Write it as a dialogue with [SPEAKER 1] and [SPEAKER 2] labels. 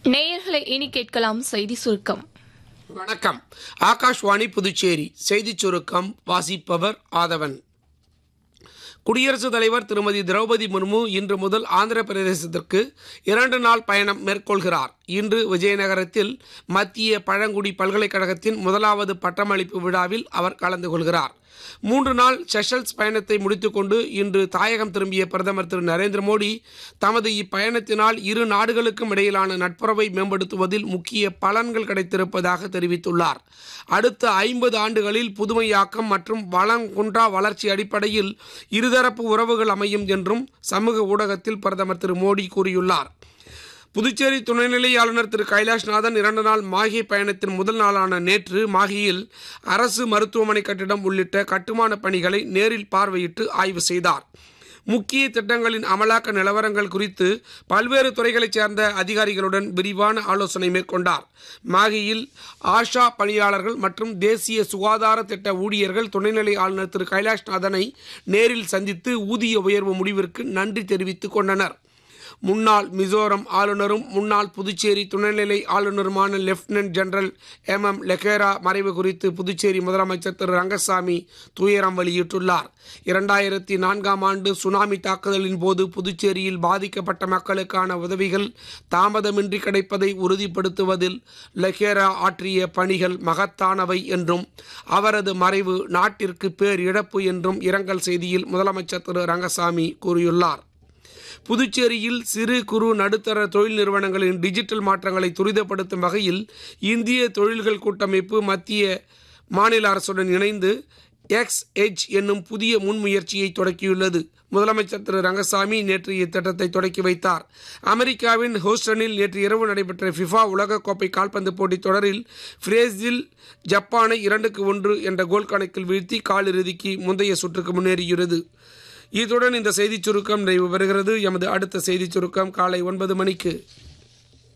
[SPEAKER 1] நேயர்களை இனி கேட்கலாம் செய்தி சுருக்கம்
[SPEAKER 2] வணக்கம் ஆகாஷ்வாணி புதுச்சேரி செய்திச் சுருக்கம் வாசிப்பவர் ஆதவன் குடியரசுத் தலைவர் திருமதி திரௌபதி முர்மு இன்று முதல் ஆந்திர பிரதேசத்திற்கு இரண்டு நாள் பயணம் மேற்கொள்கிறார் இன்று விஜயநகரத்தில் மத்திய பழங்குடி பல்கலைக்கழகத்தின் முதலாவது பட்டமளிப்பு விழாவில் அவர் கலந்து கொள்கிறார் மூன்று நாள் செஷல்ஸ் பயணத்தை முடித்துக்கொண்டு இன்று தாயகம் திரும்பிய பிரதமர் திரு நரேந்திர மோடி தமது இப்பயணத்தினால் இரு நாடுகளுக்கும் இடையிலான நட்புறவை மேம்படுத்துவதில் முக்கிய பலன்கள் கிடைத்திருப்பதாக தெரிவித்துள்ளார் அடுத்த ஐம்பது ஆண்டுகளில் புதுமையாக்கம் மற்றும் வளம் குன்றா வளர்ச்சி அடிப்படையில் இருதரப்பு உறவுகள் அமையும் என்றும் சமூக ஊடகத்தில் பிரதமர் திரு மோடி கூறியுள்ளார் புதுச்சேரி துணைநிலை ஆளுநர் திரு கைலாஷ்நாதன் இரண்டு நாள் மாஹே பயணத்தின் முதல் நாளான நேற்று மாஹியில் அரசு மருத்துவமனை கட்டிடம் உள்ளிட்ட கட்டுமான பணிகளை நேரில் பார்வையிட்டு ஆய்வு செய்தார் முக்கிய திட்டங்களின் அமலாக்க நிலவரங்கள் குறித்து பல்வேறு துறைகளைச் சேர்ந்த அதிகாரிகளுடன் விரிவான ஆலோசனை மேற்கொண்டார் மாகியில் ஆஷா பணியாளர்கள் மற்றும் தேசிய சுகாதார திட்ட ஊழியர்கள் துணைநிலை ஆளுநர் திரு கைலாஷ்நாதனை நேரில் சந்தித்து ஊதிய உயர்வு முடிவிற்கு நன்றி தெரிவித்துக் கொண்டனர் முன்னாள் மிசோரம் ஆளுநரும் முன்னாள் புதுச்சேரி துணைநிலை ஆளுநருமான lieutenant general M M Lakhera மறைவு குறித்து புதுச்சேரி முதலமைச்சர் திரு ரங்கசாமி துயரம் வெளியிட்டுள்ளார் இரண்டாயிரத்தி நான்காம் ஆண்டு சுனாமி தாக்குதலின் போது புதுச்சேரியில் பாதிக்கப்பட்ட மக்களுக்கான உதவிகள் தாமதமின்றி கிடைப்பதை உறுதிப்படுத்துவதில் லெகேரா ஆற்றிய பணிகள் மகத்தானவை என்றும் அவரது மறைவு நாட்டிற்கு பேர் இழப்பு என்றும் இரங்கல் செய்தியில் முதலமைச்சர் திரு ரங்கசாமி கூறியுள்ளார் புதுச்சேரியில் சிறு குறு நடுத்தர தொழில் நிறுவனங்களின் டிஜிட்டல் மாற்றங்களை துரிதப்படுத்தும் வகையில் இந்திய தொழில்கள் கூட்டமைப்பு மத்திய மாநில அரசுடன் இணைந்து எக்ஸ் எஜ் என்னும் புதிய முன்முயற்சியை தொடக்கியுள்ளது முதலமைச்சர் திரு ரங்கசாமி நேற்று இத்திட்டத்தை தொடக்கி வைத்தார் அமெரிக்காவின் ஹூஸ்டனில் நேற்று இரவு நடைபெற்ற ஃபிஃபா உலகக்கோப்பை கால்பந்து போட்டித் தொடரில் பிரேசில் ஜப்பானை இரண்டுக்கு ஒன்று என்ற கோல் கணக்கில் வீழ்த்தி காலிறுதிக்கு முந்தைய சுற்றுக்கு முன்னேறியுள்ளது இத்துடன் இந்த செய்திச் சுருக்கம் நிறைவு பெறுகிறது எமது அடுத்த செய்திச் சுருக்கம் காலை ஒன்பது மணிக்கு